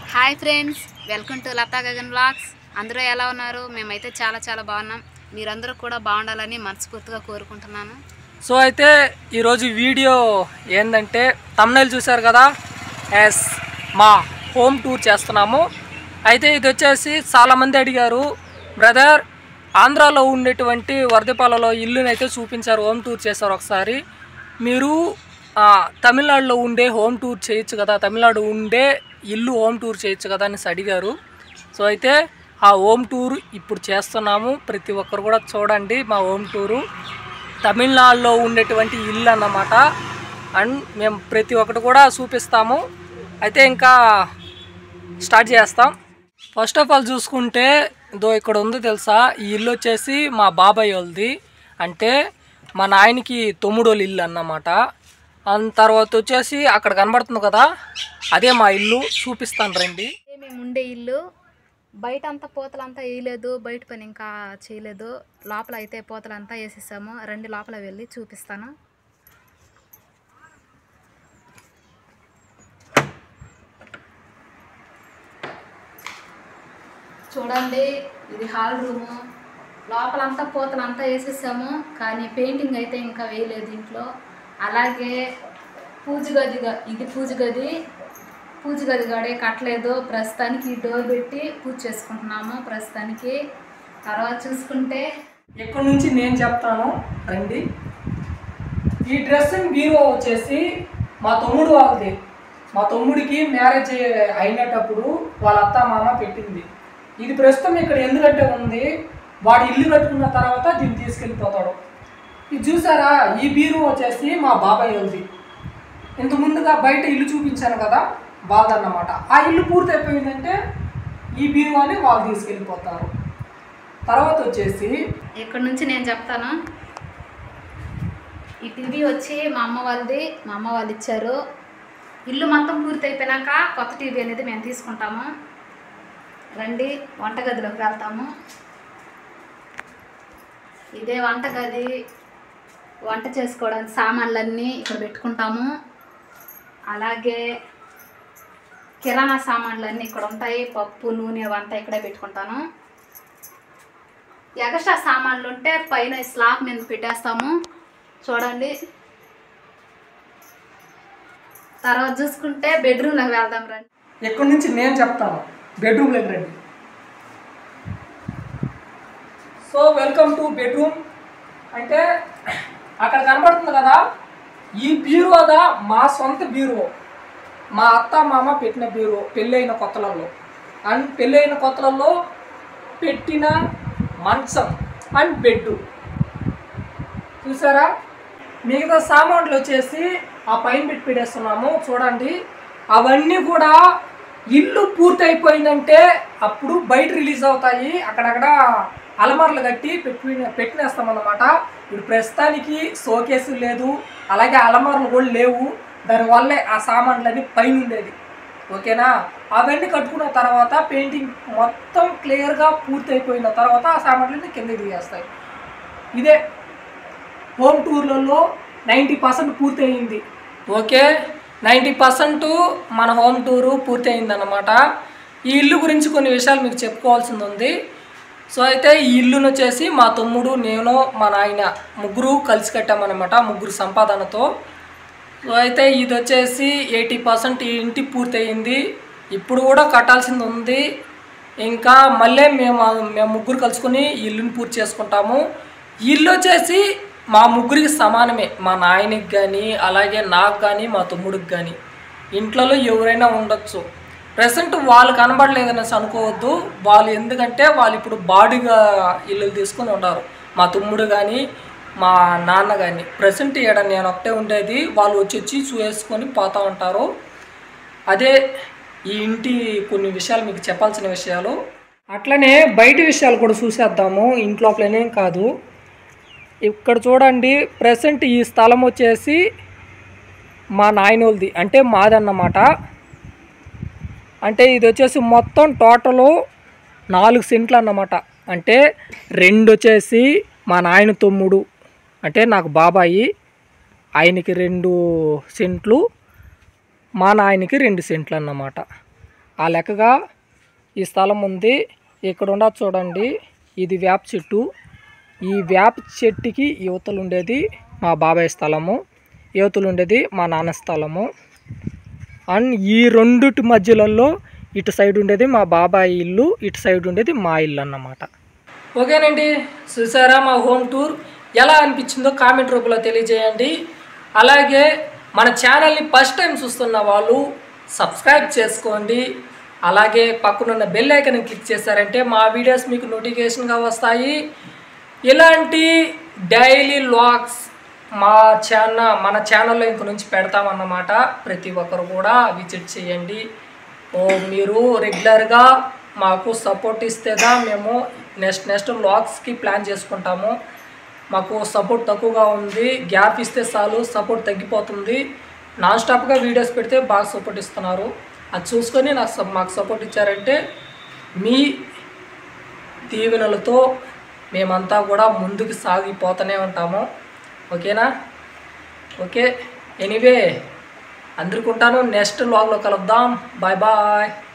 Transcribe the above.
hi friends welcome to Latha Gagan blogs అందరూ ఎలా ఉన్నారు మేమైతే చాలా చాలా బాగున్నాం మీరందరూ కూడా బాగుండాలని మనస్ఫూర్తిగా కోరుకుంటున్నాను సో అయితే ఈరోజు వీడియో ఏంటంటే తమ్నైల్ చూశారు కదా ఎస్ మా హోమ్ టూర్ చేస్తున్నాము అయితే ఇది వచ్చేసి చాలామంది అడిగారు బ్రదర్ ఆంధ్రాలో ఉండేటువంటి వరదపాలలో ఇల్లుని అయితే చూపించారు హోమ్ టూర్ చేశారు ఒకసారి మీరు ఆ, తమిళనాడులో ఉండే హోమ్ టూర్ చేయొచ్చు కదా తమిళనాడు ఉండే ఇల్లు హోమ్ టూర్ చేయొచ్చు కదా అనేసి అడిగారు సో అయితే ఆ హోమ్ టూర్ ఇప్పుడు చేస్తున్నాము ప్రతి ఒక్కరు కూడా చూడండి మా హోమ్ టూరు తమిళనాడులో ఉండేటువంటి ఇల్లు అన్నమాట అండ్ మేము ప్రతి ఒక్కటి కూడా చూపిస్తాము అయితే ఇంకా స్టార్ట్ చేస్తాం ఫస్ట్ ఆఫ్ ఆల్ చూసుకుంటే దో ఇక్కడ ఉంది తెలుసా ఈ ఇల్లు వచ్చేసి మా బాబాయ్ వాళ్ళది అంటే మా నాయనకి తొమ్మిడోళ్ళ ఇల్లు అన్నమాట అండ్ తర్వాత వచ్చేసి అక్కడ కనబడుతుంది కదా అదే మా ఇల్లు చూపిస్తాను రండి ఇదే మేము ఉండే ఇల్లు బయట అంతా పూతలంతా వేయలేదు బయట పని ఇంకా చేయలేదు లోపల అయితే పూతలంతా వేసేసాము రండి లోపల వెళ్ళి చూపిస్తాను చూడండి ఇది హాల్ రూము లోపలంతా పూతలంతా వేసేసాము కానీ పెయింటింగ్ అయితే ఇంకా వేయలేదు ఇంట్లో అలాగే పూజ గది గ- ఇది పూజ గది పూజ గది గడే కట్టలేదు ప్రస్తుతానికి ఈ డోర్ పెట్టి పూజ చేసుకుంటున్నాము ప్రస్తుతానికి తర్వాత చూసుకుంటే ఇక్కడ నుంచి నేను చెప్తాను రండి ఈ డ్రెస్సింగ్ బీరో వచ్చేసి మా తమ్ముడు వాళ్ళది మా తమ్ముడికి మ్యారేజ్ అయినటప్పుడు వాళ్ళ అత్త మామ పెట్టింది ఇది ప్రస్తుతం ఇక్కడ ఎందుకంటే ఉంది వాడు ఇల్లు కట్టుకున్న తర్వాత దీన్ని తీసుకెళ్ళిపోతాడు ఇది చూసారా ఈ బీరో వచ్చేసి మా బాబాయ్ వాళ్ళది ఇంత ముందుగా బయట ఇల్లు చూపించాను కదా వాళ్ళదన్నమాట ఆ ఇల్లు పూర్తి అయిపోయిందంటే ఈ బీరువాని వాళ్ళు తీసుకెళ్ళిపోతారు తర్వాత వచ్చేసి ఇక్కడ నుంచి నేను చెప్తాను ఈ టీవీ వచ్చి మా అమ్మ వాళ్ళది మా అమ్మ వాళ్ళు ఇచ్చారు ఇల్లు మొత్తం పూర్తి అయిపోయినాక కొత్త టీవీ అనేది మేము తీసుకుంటాము రండి వంటగదిలోకి వెళ్తాము ఇదే వంటగది వంట చేసుకోవడానికి సామాన్లన్నీ ఇక్కడ పెట్టుకుంటాము అలాగే కిరాణా సామాన్లన్నీ ఇక్కడ ఉంటాయి పప్పు నూనె అవంతా ఇక్కడే పెట్టుకుంటాను ఎగస్ట్రా సామాన్లు ఉంటే పైన స్లాబ్ మీద పెట్టేస్తాము చూడండి తర్వాత చూసుకుంటే బెడ్రూమ్లోకి వెళ్దాం రండి ఎక్కడి నుంచి నేను చెప్తాను బెడ్రూమ్లోకి రండి సో వెల్కమ్ టు బెడ్రూమ్ అంటే అక్కడ కనబడుతుంది కదా ఈ బీరువాదా మా సొంత బీరువో మా అత్త మామ పెట్టిన బీరువో పెళ్ళైన కొత్తలలో అండ్ పెళ్ళైన కొత్తలలో పెట్టిన మంచం అండ్ బెడ్ చూసారా మిగతా సామాన్లు వచ్చేసి ఆ పైన పెట్టి పెట్టేస్తున్నాము చూడండి అవన్నీ కూడా ఇల్లు పూర్తి అయిపోయిందంటే అప్పుడు బయట రిలీజ్ అవుతాయి అక్కడక్కడ అలమార్లు కట్టి పెట్టి పెట్టినేస్తాం అన్నమాట ఇప్పుడు ప్రస్తుతానికి షోకేసు లేదు అలాగే అలమార్లు కూడా లేవు దానివల్లే ఆ సామాన్లన్నీ పైన ఉండేది ఓకేనా అవన్నీ కట్టుకున్న తర్వాత పెయింటింగ్ మొత్తం క్లియర్గా పూర్తి అయిపోయిన తర్వాత ఆ సామాన్లన్నీ కింద దిగేస్తాయి ఇదే హోమ్ టూర్లలో నైంటీ పర్సెంట్ పూర్తి అయింది ఓకే నైంటీ పర్సెంట్ మన హోమ్ టూరు పూర్తి అయిందన్నమాట ఈ ఇల్లు గురించి కొన్ని విషయాలు మీకు చెప్పుకోవాల్సింది ఉంది సో అయితే ఈ ఇల్లును వచ్చేసి మా తమ్ముడు నేను మా నాయన ముగ్గురు కలిసి కట్టామన్నమాట ముగ్గురు సంపాదనతో సో అయితే ఇది వచ్చేసి ఎయిటీ పర్సెంట్ ఈ ఇంటి పూర్తయింది ఇప్పుడు కూడా కట్టాల్సింది ఉంది ఇంకా మళ్ళీ మేము మేము ముగ్గురు కలుసుకొని ఈ ఇల్లుని పూర్తి చేసుకుంటాము ఈ ఇల్లు వచ్చేసి మా ముగ్గురికి సమానమే మా నాయనకి కానీ అలాగే నాకు కానీ మా తమ్ముడికి కానీ ఇంట్లో ఎవరైనా ఉండొచ్చు ప్రజెంట్ వాళ్ళు కనబడలేదనేసి అనుకోవద్దు వాళ్ళు ఎందుకంటే వాళ్ళు ఇప్పుడు బాడీగా ఇల్లు తీసుకొని ఉన్నారు మా తమ్ముడు కానీ మా నాన్న కానీ ప్రజెంట్ ఇక్కడ నేను ఒకటే ఉండేది వాళ్ళు వచ్చి వచ్చి చూసుకొని పోతూ ఉంటారు అదే ఈ ఇంటి కొన్ని విషయాలు మీకు చెప్పాల్సిన విషయాలు అట్లనే బయట విషయాలు కూడా చూసేద్దాము ఇంట్లోపలనేం కాదు ఇక్కడ చూడండి ప్రజెంట్ ఈ స్థలం వచ్చేసి మా నాయనోళ్ళది అంటే మాదన్నమాట అంటే ఇది వచ్చేసి మొత్తం టోటలు నాలుగు సెంట్లు అన్నమాట అంటే రెండు వచ్చేసి మా నాయన తమ్ముడు అంటే నాకు బాబాయి ఆయనకి రెండు సెంట్లు మా నాయనకి రెండు సెంట్లు అన్నమాట ఆ లెక్కగా ఈ స్థలం ఉంది ఇక్కడ ఉన్న చూడండి ఇది వేప చెట్టు ఈ వేప చెట్టుకి యువతలు ఉండేది మా బాబాయ్ స్థలము యువతలు ఉండేది మా నాన్న స్థలము అండ్ ఈ రెండుటి మధ్యలలో ఇటు సైడ్ ఉండేది మా బాబాయ్ ఇల్లు ఇటు సైడ్ ఉండేది మా ఇల్లు అన్నమాట ఓకేనండి చూసారా మా హోమ్ టూర్ ఎలా అనిపించిందో కామెంట్ రూపంలో తెలియజేయండి అలాగే మన ఛానల్ని ఫస్ట్ టైం చూస్తున్న వాళ్ళు సబ్స్క్రైబ్ చేసుకోండి అలాగే పక్కనున్న బెల్ ఐకన్ క్లిక్ చేశారంటే మా వీడియోస్ మీకు నోటిఫికేషన్గా వస్తాయి ఇలాంటి డైలీ లాగ్స్ మా ఛానల్ మన ఛానల్లో ఇంక నుంచి పెడతామన్నమాట ప్రతి ఒక్కరు కూడా విజిట్ చేయండి ఓ మీరు రెగ్యులర్గా మాకు సపోర్ట్ ఇస్తేదా మేము నెక్స్ట్ నెక్స్ట్ లాగ్స్కి ప్లాన్ చేసుకుంటాము మాకు సపోర్ట్ తక్కువగా ఉంది గ్యాప్ ఇస్తే చాలు సపోర్ట్ తగ్గిపోతుంది నాన్ స్టాప్గా వీడియోస్ పెడితే బాగా సపోర్ట్ ఇస్తున్నారు అది చూసుకొని నాకు స- మాకు సపోర్ట్ ఇచ్చారంటే మీ దీవెనలతో మేమంతా కూడా ముందుకు సాగిపోతూనే ఉంటాము ఓకేనా ఓకే ఎనీవే అందరికీ ఉంటాను నెక్స్ట్ లాగ్లో కలుద్దాం బాయ్ బాయ్